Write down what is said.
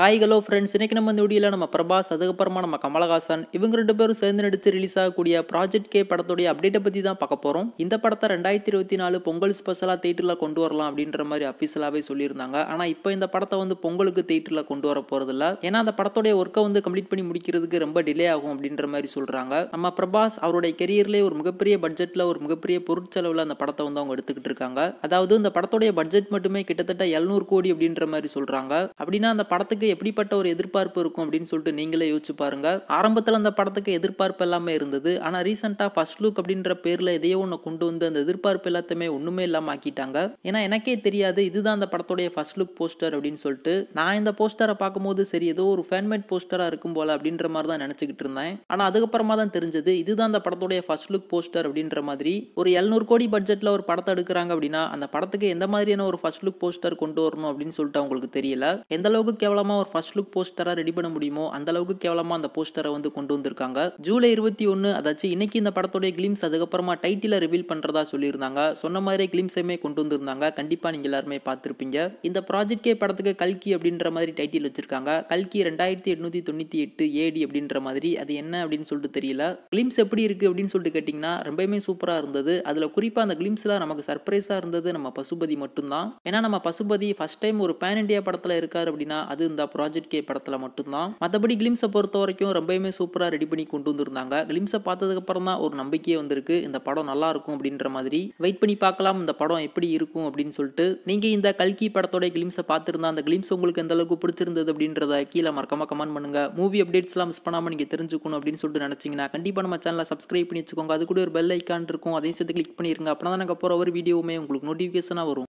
hi hello friends இன்னைக்கு நம்ம இந்த வீடியோவில் நம்ம பிரபாஸ் அதுக்கப்புறமா நம்ம கமலஹாசன் இவங்க ரெண்டு பேரும் சேர்ந்து நடித்து ரிலீஸ் ஆகக்கூடிய ப்ராஜெக்ட் கே படத்துடைய அப்டேட்டை பற்றி தான் பார்க்க போகிறோம் இந்த படத்தை ரெண்டாயிரத்தி இருபத்தி நாலு பொங்கல் ஸ்பெஷலாக தேட்டரில் கொண்டு வரலாம் அப்படின்ற மாதிரி அஃபீஷியலாகவே சொல்லியிருந்தாங்க ஆனால் இப்போ இந்த படத்தை வந்து பொங்கலுக்கு தேட்டரில் கொண்டு வர போகிறதில்ல ஏன்னா அந்த படத்துடைய ஒர்க்கை வந்து கம்ப்ளீட் பண்ணி முடிக்கிறதுக்கு ரொம்ப டிலே ஆகும் அப்படின்ற மாதிரி சொல்கிறாங்க நம்ம பிரபாஸ் அவருடைய கெரியர்லேயே ஒரு மிகப்பெரிய பட்ஜெட்டில் ஒரு மிகப்பெரிய பொருட்செலவில் அந்த படத்தை வந்து அவங்க எடுத்துக்கிட்டு இருக்காங்க அதாவது இந்த படத்துடைய பட்ஜெட் மட்டுமே கிட்டத்தட்ட எழுநூறு கோடி அப்படின்ற மாதிரி சொல்கிறாங்க அப்படின்னா அந்த படத்துக்கு எப்படிப்பட்ட ஒரு எதிர்பார்ப்பு இருக்கும் அப்படின்னு சொல்லிட்டு நீங்களே யோசிச்சு பாருங்க ஆரம்பத்தில் அந்த படத்துக்கு எதிர்பார்ப்பு எல்லாமே இருந்தது ஆனால் ரீசெண்டாக ஃபர்ஸ்ட் லுக் அப்படின்ற பேரில் எதையோ ஒன்று கொண்டு வந்து அந்த எதிர்பார்ப்பு எல்லாத்தையுமே ஒன்றுமே இல்லாமல் ஆக்கிட்டாங்க ஏன்னா எனக்கே தெரியாது இதுதான் அந்த படத்துடைய ஃபர்ஸ்ட் லுக் போஸ்டர் அப்படின்னு சொல்லிட்டு நான் இந்த போஸ்டரை பார்க்கும்போது சரி ஏதோ ஒரு ஃபேன்மேட் போஸ்டராக இருக்கும் போல அப்படின்ற மாதிரி தான் நினச்சிக்கிட்டு இருந்தேன் ஆனால் அதுக்கப்புறமா தான் தெரிஞ்சது இதுதான் அந்த படத்துடைய ஃபர்ஸ்ட் லுக் போஸ்டர் அப்படின்ற மாதிரி ஒரு எழுநூறு கோடி பட்ஜெட்டில் ஒரு படத்தை எடுக்கிறாங்க அப்படின்னா அந்த படத்துக்கு எந்த மாதிரியான ஒரு ஃபர்ஸ்ட் லுக் போஸ்டர் கொண்டு வரணும் அப்படின்னு சொல்லிட்டு அவங்களுக்கு தெரியல எந்த அளவுக்கு கேவலமாக ஒரு ஃபர்ஸ்ட் லுக் போஸ்டராக ரெடி பண்ண முடியுமோ அந்த அளவுக்கு கேவலமாக அந்த போஸ்டரை வந்து கொண்டு வந்திருக்காங்க ஜூலை இருபத்தி ஒன்று அதாச்சும் இன்னைக்கு இந்த படத்துடைய கிளிம்ஸ் அதுக்கப்புறமா டைட்டிலை ரிவீல் பண்ணுறதா சொல்லியிருந்தாங்க சொன்ன மாதிரி கிளிம்ஸையுமே கொண்டு வந்திருந்தாங்க கண்டிப்பாக நீங்கள் எல்லாருமே பார்த்துருப்பீங்க இந்த ப்ராஜெக்ட் கே படத்துக்கு கல்கி அப்படின்ற மாதிரி டைட்டில் வச்சிருக்காங்க கல்கி ரெண்டாயிரத்தி எட்நூற்றி தொண்ணூற்றி எட்டு ஏடி அப்படின்ற மாதிரி அது என்ன அப்படின்னு சொல்லிட்டு தெரியல கிளிம்ஸ் எப்படி இருக்குது அப்படின்னு சொல்லிட்டு கேட்டிங்கன்னா ரொம்பவுமே சூப்பராக இருந்தது அதில் குறிப்பாக அந்த கிளிம்ஸில் நமக்கு சர்ப்ரைஸாக இருந்தது நம்ம பசுபதி மட்டும்தான் ஏன்னா நம்ம பசுபதி ஃபர்ஸ்ட் டைம் ஒரு பேன் இண்டியா படத்தில் இருக்கார் அப்படின்னா அது இந்த ப்ராஜெக்ட் கே படத்தில் மட்டும்தான் மற்றபடி கிளிம்ஸை பொறுத்த வரைக்கும் ரொம்பவுமே சூப்பராக ரெடி பண்ணி கொண்டு வந்திருந்தாங்க கிளிம்ஸை பார்த்ததுக்கு அப்புறம் தான் ஒரு நம்பிக்கையே வந்திருக்கு இந்த படம் நல்லா இருக்கும் அப்படின்ற மாதிரி வெயிட் பண்ணி பார்க்கலாம் இந்த படம் எப்படி இருக்கும் அப்படின்னு சொல்லிட்டு நீங்கள் இந்த கல்கி படத்தோட கிளிம்ஸை பார்த்துருந்தா அந்த கிளிம்ஸ் உங்களுக்கு எந்த அளவுக்கு பிடிச்சிருந்தது அப்படின்றத கீழே மறக்காம கமெண்ட் பண்ணுங்க மூவி அப்டேட்ஸ்லாம் மிஸ் பண்ணாமல் நீங்கள் தெரிஞ்சுக்கணும் அப்படின்னு சொல்லிட்டு நினச்சிங்கன்னா கண்டிப்பாக நம்ம சேனலை சப்ஸ்கிரைப் பண்ணி வச்சுக்கோங்க அது கூட ஒரு பெல் ஐக்கான் இருக்கும் அதையும் சேர்த்து கிளிக் பண்ணிருங்க அப்படின்னா தான் நாங்கள் போகிற ஒரு வீடியோவுமே உங்களுக்கு நோட்டிஃபிகேஷனாக வரும்